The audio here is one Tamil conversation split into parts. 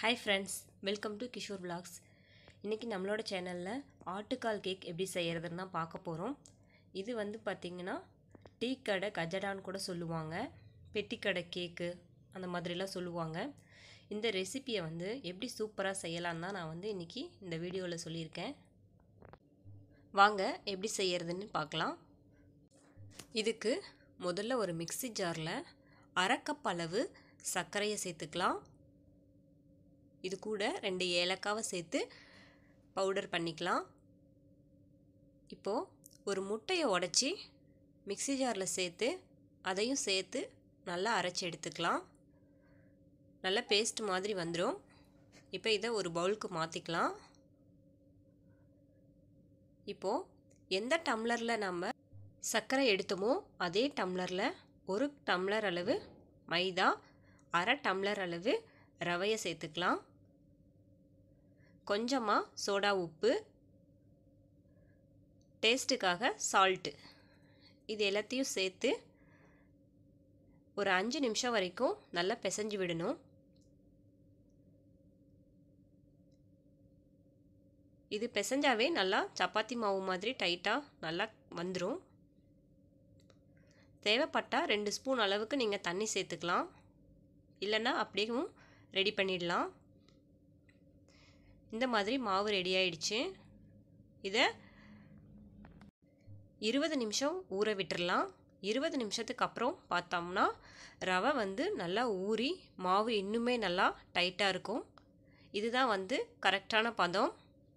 hi friends welcome to Kishore vlogs இன்றைக்கி நம்மளோட சேனலில் ஆட்டுக்கால் கேக் எப்படி செய்கிறதுன்னு தான் பார்க்க போகிறோம் இது வந்து பார்த்திங்கன்னா டீ கடை கஜடான்னு கூட சொல்லுவாங்க பெட்டிக்கடை கேக்கு அந்த மாதிரிலாம் சொல்லுவாங்க இந்த ரெசிப்பியை வந்து எப்படி சூப்பராக செய்யலான்னு தான் நான் வந்து இன்றைக்கி இந்த வீடியோவில் சொல்லியிருக்கேன் வாங்க எப்படி செய்கிறதுன்னு பார்க்கலாம் இதுக்கு முதல்ல ஒரு மிக்ஸி ஜாரில் அரை கப் அளவு சர்க்கரையை சேர்த்துக்கலாம் இது கூட ரெண்டு ஏலக்காவை சேர்த்து பவுடர் பண்ணிக்கலாம் இப்போது ஒரு முட்டையை உடச்சி மிக்ஸி ஜாரில் சேர்த்து அதையும் சேர்த்து நல்லா அரைச்சி எடுத்துக்கலாம் நல்ல பேஸ்ட் மாதிரி வந்துடும் இப்போ இதை ஒரு பவுலுக்கு மாற்றிக்கலாம் இப்போது எந்த டம்ளரில் நம்ம சர்க்கரை எடுத்தோமோ அதே டம்ளரில் ஒரு டம்ளர் அளவு மைதா அரை டம்ளர் அளவு ரவையை சேர்த்துக்கலாம் கொஞ்சமாக சோடா உப்பு டேஸ்ட்டுக்காக சால்ட்டு இது எல்லாத்தையும் சேர்த்து ஒரு அஞ்சு நிமிஷம் வரைக்கும் நல்லா பிசைஞ்சு விடணும் இது பிசைஞ்சாவே நல்லா சப்பாத்தி மாவு மாதிரி டைட்டாக நல்லா வந்துடும் தேவைப்பட்டால் ரெண்டு ஸ்பூன் அளவுக்கு நீங்கள் தண்ணி சேர்த்துக்கலாம் இல்லைன்னா அப்படியும் ரெடி பண்ணிடலாம் இந்த மாதிரி மாவு ரெடி ஆயிடுச்சு இதை இருபது நிமிஷம் ஊற விட்டுறலாம் இருபது நிமிஷத்துக்கு அப்புறம் பார்த்தோம்னா ரவை வந்து நல்லா ஊறி மாவு இன்னுமே நல்லா டைட்டாக இருக்கும் இதுதான் வந்து கரெக்டான பதம்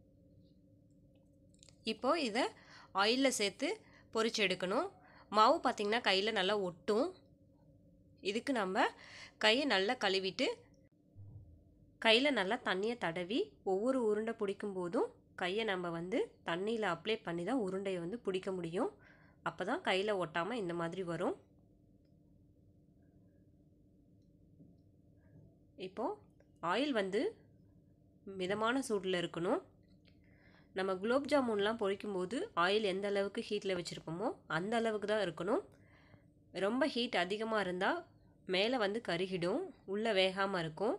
இப்போது இதை ஆயிலில் சேர்த்து பொரிச்சு எடுக்கணும் மாவு பார்த்திங்கன்னா கையில் நல்லா ஒட்டும் இதுக்கு நம்ம கையை நல்லா கழுவிட்டு கையில் நல்லா தண்ணியை தடவி ஒவ்வொரு உருண்டை பிடிக்கும் போதும் கையை நம்ம வந்து தண்ணியில் அப்ளை பண்ணி தான் உருண்டையை வந்து பிடிக்க முடியும் அப்போ தான் கையில் ஒட்டாமல் இந்த மாதிரி வரும் இப்போது ஆயில் வந்து மிதமான சூடில் இருக்கணும் நம்ம குலோப் ஜாமுன்லாம் பொரிக்கும்போது ஆயில் எந்த அளவுக்கு ஹீட்டில் வச்சுருப்போமோ அந்த அளவுக்கு தான் இருக்கணும் ரொம்ப ஹீட் அதிகமாக இருந்தால் மேலே வந்து கருகிடும் உள்ளே வேகாமல் இருக்கும்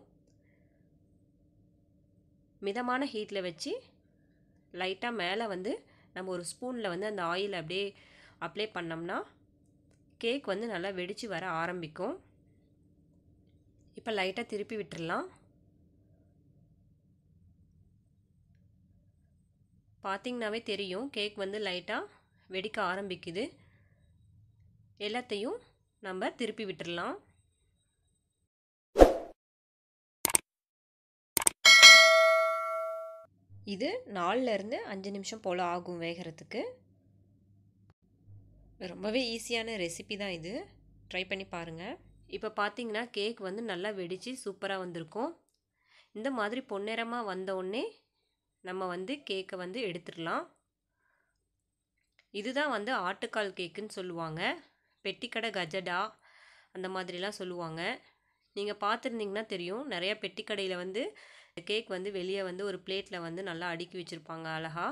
மிதமான ஹீட்டில் வச்சு லைட்டாக மேலே வந்து நம்ம ஒரு ஸ்பூனில் வந்து அந்த ஆயில் அப்படியே அப்ளை பண்ணோம்னா கேக் வந்து நல்லா வெடித்து வர ஆரம்பிக்கும் இப்போ லைட்டாக திருப்பி விட்டுடலாம் பார்த்திங்கனாவே தெரியும் கேக் வந்து லைட்டாக வெடிக்க ஆரம்பிக்குது எல்லாத்தையும் நம்ம திருப்பி விட்டுடலாம் இது நாலுலேருந்து அஞ்சு நிமிஷம் போல் ஆகும் வேகிறதுக்கு ரொம்பவே ஈஸியான ரெசிபி தான் இது ட்ரை பண்ணி பாருங்கள் இப்போ பார்த்தீங்கன்னா கேக் வந்து நல்லா வெடித்து சூப்பராக வந்திருக்கும் இந்த மாதிரி பொன்னிறமாக வந்தோடனே நம்ம வந்து கேக்கை வந்து எடுத்துடலாம் இதுதான் வந்து ஆட்டுக்கால் கேக்குன்னு சொல்லுவாங்க பெட்டிக்கடை கஜடா அந்த மாதிரிலாம் சொல்லுவாங்க நீங்கள் பார்த்துருந்தீங்கன்னா தெரியும் நிறையா பெட்டிக்கடையில் வந்து கேக் வந்து வெளியே வந்து ஒரு பிளேட்டில் வந்து நல்லா அடுக்கி வச்சுருப்பாங்க அழகா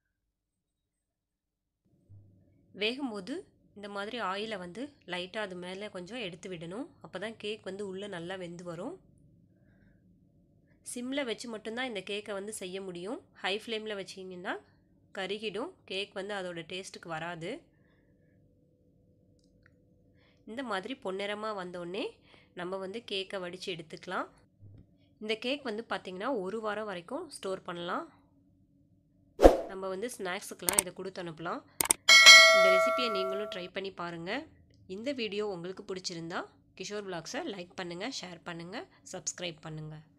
வேகும்போது இந்த மாதிரி ஆயிலை வந்து லைட்டாக அது மேலே கொஞ்சம் எடுத்து விடணும் அப்போ தான் கேக் வந்து உள்ளே நல்லா வெந்து வரும் சிம்மில் வச்சு மட்டும்தான் இந்த கேக்கை வந்து செய்ய முடியும் ஹை ஃப்ளேமில் வச்சிங்கன்னா கருகிடும் கேக் வந்து அதோட டேஸ்ட்டுக்கு வராது இந்த மாதிரி பொன்னிறமாக வந்தோடனே நம்ம வந்து கேக்கை வடித்து எடுத்துக்கலாம் இந்த கேக் வந்து பார்த்திங்கன்னா ஒரு வாரம் வரைக்கும் ஸ்டோர் பண்ணலாம் நம்ம வந்து ஸ்நாக்ஸுக்கெலாம் இதை கொடுத்து அனுப்பலாம் இந்த ரெசிப்பியை நீங்களும் ட்ரை பண்ணி பாருங்கள் இந்த வீடியோ உங்களுக்கு பிடிச்சிருந்தா கிஷோர் பிளாக்ஸை லைக் பண்ணுங்கள் ஷேர் பண்ணுங்கள் சப்ஸ்கிரைப் பண்ணுங்கள்